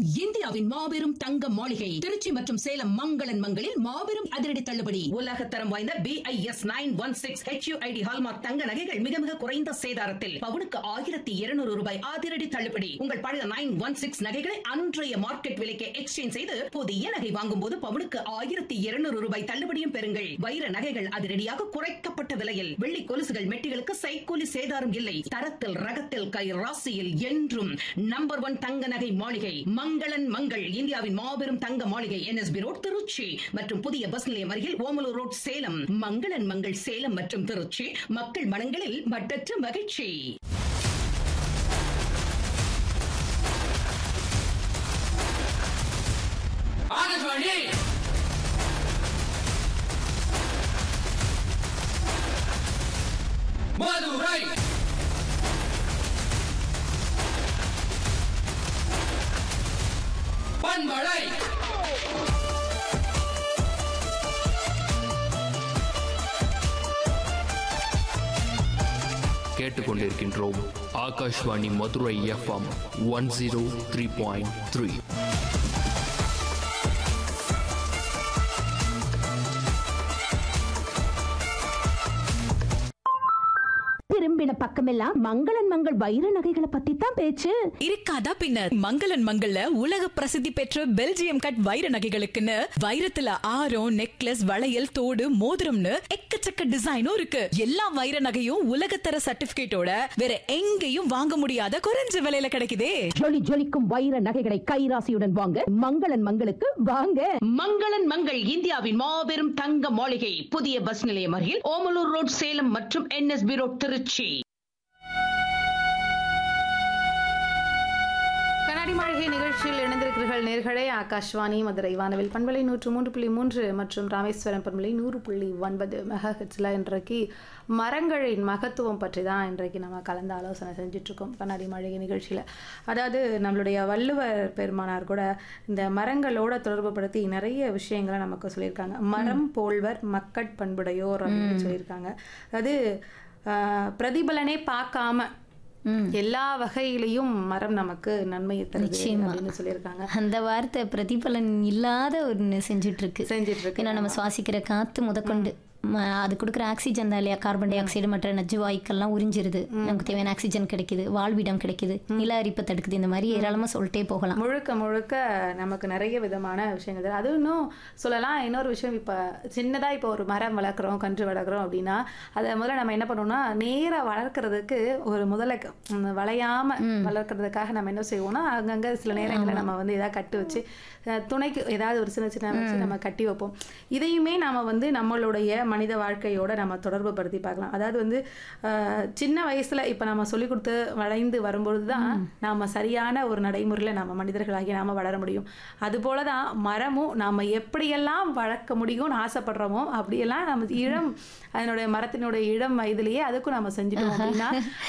இந்தியாவின் மாபெரும் தங்க மாளிகை திருச்சி மற்றும் சேலம் மங்களன் மங்களில் மாபெரும் அதிரடி தள்ளுபடி உலக தரம் வாய்ந்த B I S nine one six HUID hallmark தங்க நகைகள் மிக மிக குறைந்த சேதாரத்தில் பவுனுக்கு ஆயிரத்தி இருநூறு ரூபாய் அதிரடி தள்ளுபடி உங்கள் பழைய நைன் ஒன் சிக்ஸ் நகைகளை அன்றைய மார்க்கெட் விலைக்கு எக்ஸ்சேஞ்ச் செய்து புதிய நகை வாங்கும் போது பவுனுக்கு ஆயிரத்தி இருநூறு ரூபாய் தள்ளுபடியும் பெறுங்கள் வைர நகைகள் அதிரடியாக குறைக்கப்பட்ட விலையில் வெள்ளி கொலுசுகள் மெட்டிகளுக்கு சைக்கூலி சேதாரம் இல்லை தரத்தில் ரகத்தில் கை ராசியில் என்றும் நம்பர் ஒன் தங்க நகை மாளிகை மங்களன் மங்கள் இந்தியாவின் மாபெரும் தங்க மாளிகை என்எஸ்பி ரோட் திருச்சி மற்றும் புதிய பஸ் நிலையம் அருகில் ஓமலூர் ரோட் சேலம் மங்களன் மங்கள் சேலம் மற்றும் திருச்சி மக்கள் மனங்களில் மட்டற்ற மகிழ்ச்சி ஆகாஷ்வாணி மதுரை பண்பலை கேட்டுக்கொண்டிருக்கின்றோம் Akashvani Madurai FM one zero three point three திரும்பின பக்கமெல்லாம் மங்களன் மங்கள் வைர நகைகளை பத்தி தான் பேச்சு இருக்காதா பின்னர் மங்களன் மங்கள்ல உலக பிரசித்தி பெற்ற பெல்ஜியம் கட் வைர நகைகளுக்குன்னு வைரத்துல ஆரம் நெக்லஸ் வளையல் தோடு மோதிரம்னு எக்கச்சக்க டிசைனும் இருக்கு எல்லா வைர நகையும் உலகத்தர சர்டிபிகேட்டோட வேற எங்கேயும் வாங்க முடியாத குறைஞ்ச விலையில கிடைக்குதே ஜொலி ஜொலிக்கும் வைர நகைகளை கைராசியுடன் வாங்க மங்களன் மங்களுக்கு வாங்க மங்களன் மங்கள் இந்தியாவின் மாபெரும் தங்க மாளிகை புதிய பஸ் நிலையம் அருகில் ஓமலூர் ரோட் சேலம் மற்றும் என்எஸ்பி ரோட் திருச்சி கண்ணாடி மாளிகை நிகழ்ச்சியில் இணைந்திருக்கிறீர்கள் நேர்களே ஆகாஷ்வாணி மதுரை வானவில் பண்பலை நூற்று மூன்று புள்ளி மூன்று மற்றும் ராமேஸ்வரம் பண்பலை நூறு புள்ளி ஒன்பது மெகா ஹெட்ஸில் இன்றைக்கு மரங்களின் மகத்துவம் பற்றி தான் இன்றைக்கு நம்ம கலந்து ஆலோசனை செஞ்சுட்ருக்கோம் கண்ணாடி மாளிகை நிகழ்ச்சியில் அதாவது நம்மளுடைய வள்ளுவர் பெருமானார் கூட இந்த மரங்களோட தொடர்புபடுத்தி நிறைய விஷயங்களை நமக்கு சொல்லியிருக்காங்க மரம் போல்வர் மக்கட் பண்புடையோர் அப்படின்னு சொல்லியிருக்காங்க அதாவது ஆஹ், பிரதிபலனே பார்க்காம எல்லா வகையிலையும் மரம் நமக்கு நன்மையை தருது நிச்சயமா. அப்படின்னு சொல்லியிருக்காங்க அந்த வார்த்தை பிரதிபலன் இல்லாத ஒன்று செஞ்சுட்டு இருக்கு செஞ்சுட்டு இருக்கு, ஏன்னா நம்ம சுவாசிக்கிற காத்து முதற்கொண்டு ம- அது கொடுக்குற ஆக்சிஜன் தான் இல்லையா கார்பன் டை ஆக்சைடு மற்ற நச்சு வாயுக்கள்லாம் உறிஞ்சிருது நமக்கு தேவையான ஆக்சிஜன் கிடைக்குது வாழ்விடம் கிடைக்குது நில அரிப்பை தடுக்குது இந்த மாதிரி ஏராளமா சொல்லிட்டே போகலாம் முழுக்க முழுக்க நமக்கு நிறைய விதமான விஷயங்கள் தருது. அது இன்னும் சொல்லலாம் இன்னொரு விஷயம் இப்போ சின்னதாக இப்போ ஒரு மரம் வளர்க்குறோம் கன்று வளர்க்குறோம் அப்படின்னா அதை முதல்ல நம்ம என்ன பண்ணோம்னா நேராக வளர்க்குறதுக்கு ஒரு முதல்ல க- ம், வளையாம வளர்க்குறதுக்காக நம்ம என்ன செய்வோம்னா அங்கங்கே சில நேரங்களில் நம்ம வந்து ஏதாவது கட்டு வச்சு அஹ், துணைக்கு ஏதாவது ஒரு சின்ன சின்ன வச்சு நம்ம கட்டி வைப்போம் இதையுமே நாம வந்து நம்மளுடைய மனித வாழ்க்கையோட நம்ம தொடர்பு படுத்தி பார்க்கலாம் அதாவது வந்து அஹ், சின்ன வயசுல இப்போ நம்ம சொல்லி கொடுத்து வளைந்து வரும்பொழுது தான் நாம சரியான ஒரு நடைமுறையில் நம்ம மனிதர்களாகி நாம வளர முடியும் அதுபோல தான் மரமும் நாம எப்படியெல்லாம் வளர்க்க முடியும்னு ஆசைப்படுறோமோ அப்படியெல்லாம் நம்ம இளம் அதனுடைய மரத்தினுடைய இளம் வயதிலேயே அதுக்கும் நம்ம செஞ்சுட்டோம் அப்படின்னா